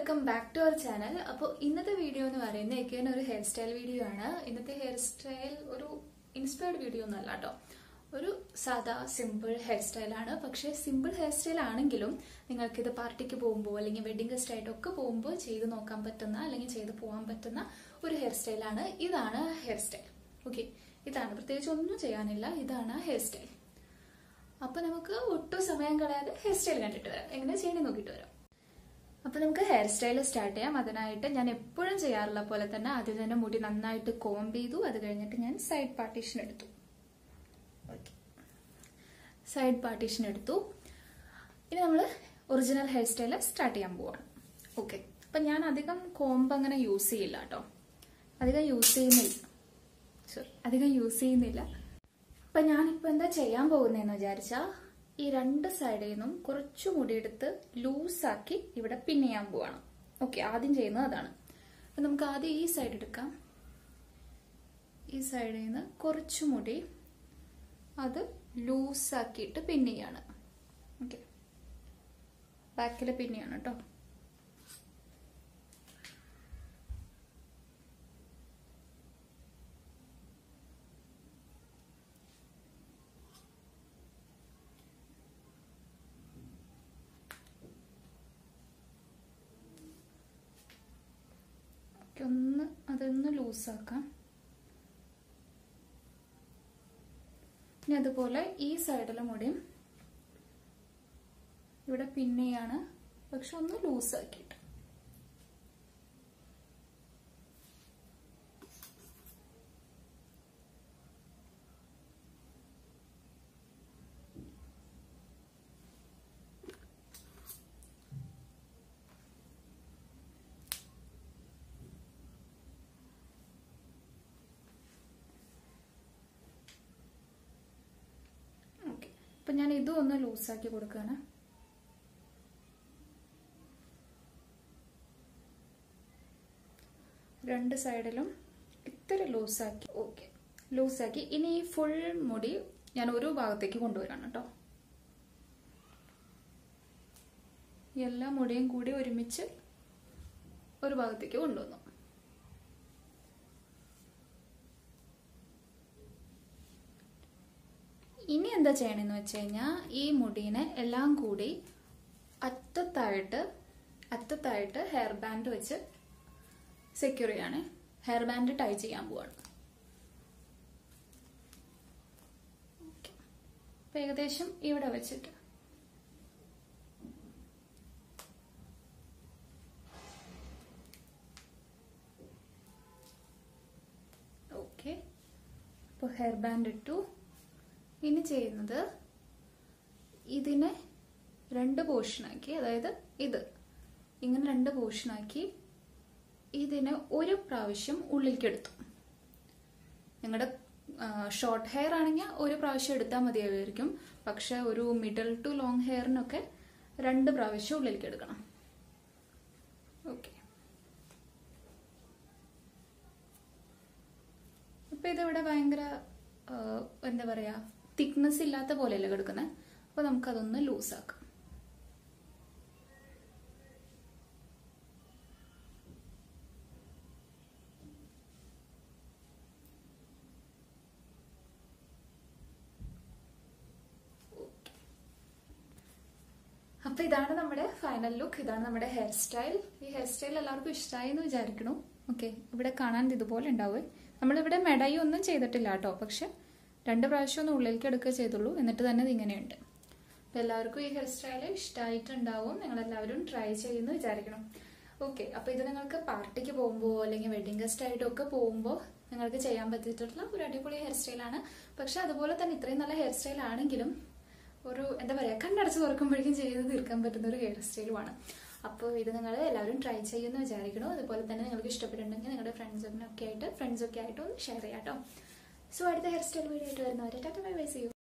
welcome back to our channel അപ്പോൾ ഇന്നത്തെ video എന്ന് പറയുന്നത് എക്കെയാണ് ഒരു ഹെയർ സ്റ്റൈൽ വീഡിയോ ആണ് ഇന്നത്തെ ഹെയർ സ്റ്റൈൽ ഒരു ഇൻസ്പയർഡ് വീഡിയോ ഒന്നും അല്ല കേട്ടോ ഒരു സാധാ സിമ്പിൾ ഹെയർ സ്റ്റൈലാണ് പക്ഷേ സിമ്പിൾ ഹെയർ സ്റ്റൈൽ ആണെങ്കിലും നിങ്ങൾക്കിത് പാർട്ടിക്ക് പോകുമ്പോൾ അല്ലെങ്കിൽ വെഡിങ് ഗസ്റ്റ് ആയിട്ടൊക്കെ പോകുമ്പോൾ ചെയ്ത് നോക്കാൻ പറ്റുന്ന അല്ലെങ്കിൽ ചെയ്ത് പോകാൻ പറ്റുന്ന ഒരു ഹെയർ സ്റ്റൈലാണ് ഇതാണ് ഹെയർ സ്റ്റൈൽ ഓക്കെ ഇതാണ് പ്രത്യേകിച്ച് ഒന്നും ചെയ്യാനില്ല ഇതാണ് ഹെയർ സ്റ്റൈൽ അപ്പൊ നമുക്ക് ഒട്ടും സമയം കളയാതെ ഹെയർ സ്റ്റൈൽ കണ്ടിട്ട് വരാം എങ്ങനെ ചെയ്യണേ നോക്കിയിട്ട് വരാം അപ്പൊ നമുക്ക് ഹെയർ സ്റ്റൈൽ സ്റ്റാർട്ട് ചെയ്യാം അതിനായിട്ട് ഞാൻ എപ്പോഴും ചെയ്യാറുള്ള പോലെ തന്നെ ആദ്യം തന്നെ മുടി നന്നായിട്ട് കോംബ് ചെയ്തു അത് കഴിഞ്ഞിട്ട് ഞാൻ സൈഡ് പാർട്ടീഷൻ എടുത്തു സൈഡ് പാർട്ടീഷൻ എടുത്തു ഇനി നമ്മൾ ഒറിജിനൽ ഹെയർ സ്റ്റൈൽ സ്റ്റാർട്ട് ചെയ്യാൻ പോവാണ് ഓക്കെ അപ്പൊ ഞാൻ അധികം കോംബ് അങ്ങനെ യൂസ് ചെയ്യില്ല കേട്ടോ അധികം യൂസ് ചെയ്യുന്നില്ല സോറി അധികം യൂസ് ചെയ്യുന്നില്ല അപ്പൊ ഞാനിപ്പോ എന്താ ചെയ്യാൻ പോകുന്നതെന്ന് വിചാരിച്ചാ ഈ രണ്ട് സൈഡിൽ നിന്നും കുറച്ചു മുടിയെടുത്ത് ലൂസാക്കി ഇവിടെ പിൻ ചെയ്യാൻ പോവാണ് ഓക്കെ ആദ്യം ചെയ്യുന്നത് അതാണ് അപ്പൊ നമുക്ക് ആദ്യം ഈ സൈഡ് എടുക്കാം ഈ സൈഡിൽ നിന്ന് കുറച്ചു മുടി അത് ലൂസാക്കിയിട്ട് പിൻ ചെയ്യാണ് ഓക്കെ ബാക്കിൽ പിൻ ചെയ്യാണ് കേട്ടോ ഒന്ന് അതൊന്ന് ലൂസാക്കാം ഇനി അതുപോലെ ഈ സൈഡിലെ മുടിയും ഇവിടെ പിന്നെയാണ് പക്ഷെ ഒന്ന് ലൂസാക്കിയിട്ട് ഓക്കെ അപ്പൊ ഞാൻ ഇതും ഒന്ന് ലൂസാക്കി കൊടുക്കുകയാണ് രണ്ട് സൈഡിലും ഇത്ര ലൂസാക്കി ഓക്കെ ലൂസാക്കി ഇനി ഈ ഫുൾ മുടി ഞാൻ ഒരു ഭാഗത്തേക്ക് കൊണ്ടുവരാണ് കേട്ടോ എല്ലാ മുടിയും കൂടി ഒരുമിച്ച് ഒരു ഭാഗത്തേക്ക് കൊണ്ടുവന്നു ഇനി എന്താ ചെയ്യണമെന്ന് വെച്ച് കഴിഞ്ഞാൽ ഈ മുടീനെ എല്ലാം കൂടി അറ്റത്തായിട്ട് അറ്റത്തായിട്ട് ഹെയർ ബാൻഡ് വെച്ച് സെക്യൂർ ചെയ്യാണ് ഹെയർ ബാൻഡ് ടൈ ചെയ്യാൻ പോവാണ് അപ്പൊ ഏകദേശം ഇവിടെ വെച്ചിട്ട് ഓക്കെ അപ്പോൾ ഹെയർ ബാൻഡ് ഇട്ടു ഇനി ചെയ്യുന്നത് ഇതിനെ രണ്ട് പോർഷനാക്കി അതായത് ഇത് ഇങ്ങനെ രണ്ട് പോർഷനാക്കി ഇതിനെ ഒരു പ്രാവശ്യം ഉള്ളിലേക്ക് എടുത്തു നിങ്ങളുടെ ഷോർട്ട് ഹെയർ ആണെങ്കിൽ ഒരു പ്രാവശ്യം എടുത്താൽ മതിയായിരിക്കും പക്ഷെ ഒരു മിഡിൽ ടു ലോങ് ഹെയറിനൊക്കെ രണ്ട് പ്രാവശ്യം ഉള്ളിലേക്ക് എടുക്കണം ഓക്കെ അപ്പൊ ഇതിവിടെ ഭയങ്കര എന്താ പറയാ തിക്നെസ് ഇല്ലാത്ത പോലെയല്ലേ കിടക്കുന്നത് അപ്പൊ നമുക്കതൊന്ന് ലൂസാക്കാം അപ്പൊ ഇതാണ് നമ്മുടെ ഫൈനൽ ലുക്ക് ഇതാണ് നമ്മുടെ ഹെയർ സ്റ്റൈൽ ഈ ഹെയർ സ്റ്റൈൽ എല്ലാവർക്കും ഇഷ്ടമായി എന്ന് വിചാരിക്കണു ഓക്കെ ഇവിടെ കാണാൻ ഇതുപോലെ ഉണ്ടാവുക നമ്മളിവിടെ മെടയും ഒന്നും ചെയ്തിട്ടില്ല കേട്ടോ പക്ഷെ രണ്ട് പ്രാവശ്യം ഒന്ന് ഉള്ളിലേക്ക് എടുക്കുക ചെയ്തുള്ളൂ എന്നിട്ട് തന്നെ ഇത് ഇങ്ങനെയുണ്ട് അപ്പൊ എല്ലാവർക്കും ഈ ഹെയർ സ്റ്റൈൽ ഇഷ്ടമായിട്ടുണ്ടാവും നിങ്ങൾ എല്ലാവരും ട്രൈ ചെയ്യുന്നു വിചാരിക്കണം ഓക്കെ അപ്പൊ ഇത് നിങ്ങൾക്ക് പാർട്ടിക്ക് പോകുമ്പോൾ അല്ലെങ്കിൽ വെഡിങ് ഗസ്റ്റ് ആയിട്ടൊക്കെ പോകുമ്പോൾ നിങ്ങൾക്ക് ചെയ്യാൻ പറ്റിയിട്ടുള്ള ഒരു അടിപൊളി ഹെയർ സ്റ്റൈലാണ് പക്ഷെ അതുപോലെ തന്നെ ഇത്രയും നല്ല ഹെയർ സ്റ്റൈൽ ആണെങ്കിലും ഒരു എന്താ പറയുക കണ്ണടച്ച് തുറക്കുമ്പോഴേക്കും ചെയ്ത് തീർക്കാൻ പറ്റുന്ന ഒരു ഹെയർ സ്റ്റൈലുമാണ് അപ്പോൾ ഇത് നിങ്ങൾ എല്ലാവരും ട്രൈ ചെയ്യുമെന്ന് വിചാരിക്കണം അതുപോലെ തന്നെ നിങ്ങൾക്ക് ഇഷ്ടപ്പെട്ടിട്ടുണ്ടെങ്കിൽ നിങ്ങളുടെ ഫ്രണ്ട്സിനൊക്കെ ആയിട്ട് ഫ്രണ്ട്സൊക്കെ ആയിട്ട് ഒന്ന് ഷെയർ ചെയ്യാം കേട്ടോ സോ അടുത്ത ഹെയർ സ്റ്റൈൽ വീഡിയോ ആയിട്ട് വരുന്നവരെ ടാറ്റ ബൈ ബൈ ചെയ്യൂ